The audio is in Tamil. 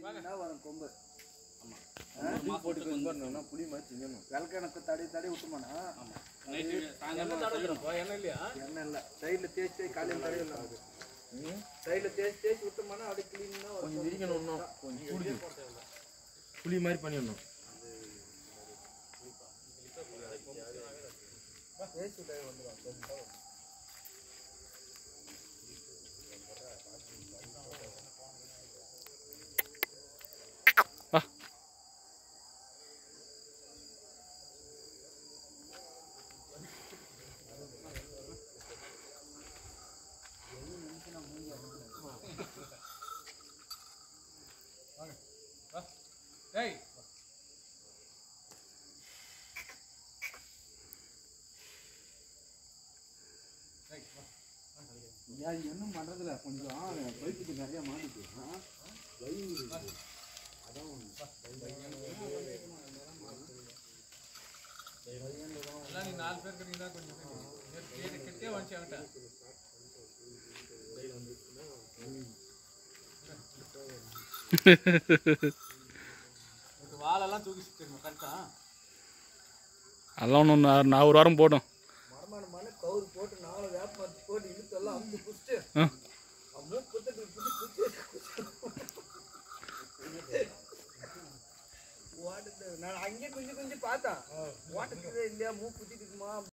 என்ன வரும் கொம்பு போட்டு கொண்டு புளி மாதிரி திங்கணும் விளக்கணக்கு தடி தடி விட்டுமாண்ணா நைட்டு சாயங்காலம் எண்ணெய் இல்லை சைடில் தேய்ச்சி தேய்ச்சி காலையில் தடி இல்லை சைடில் தேய்ச்சி தேய்ச்சி விட்டோம்னா அப்படியே கிளீனாக கொஞ்சம் விரிக்கணும் இன்னும் கொஞ்சம் கூடுது புளி மாதிரி பண்ணிடணும் தேய்ச்சி விட்டாவே வந்துடும் ஏய் ஏன் இன்னும் பண்ணுறதில்ல கொஞ்சம் பைப்புக்கு நிறைய மாட்டுது ஆ? எல்லாம் நீ நாலு பேர் இருக்கீங்கன்னா கொஞ்சம் கேட்டு கிட்டே வந்துச்சு அவன்கிட்ட இந்த வாழெல்லாம் தூக்கி சுற்றிருக்கணும் கரெக்டா அதெல்லாம் ஒன்று நான் ஒரு வாரம் போட்டோம் மரமான மண்ணு கவுரு போட்டு நாலு வேப்ப போட்டு இழுத்து எல்லாம் அமுத்து குடிச்சிட்டு ஆ. மூக்கு குத்துட்டு குத்தி குத்தி ஓட்டுது நான் அங்கேயே குஞ்சு குஞ்சு பார்த்தேன் ஓட்டுறது இல்லையா மூக்கு குத்திட்டு இருக்குமா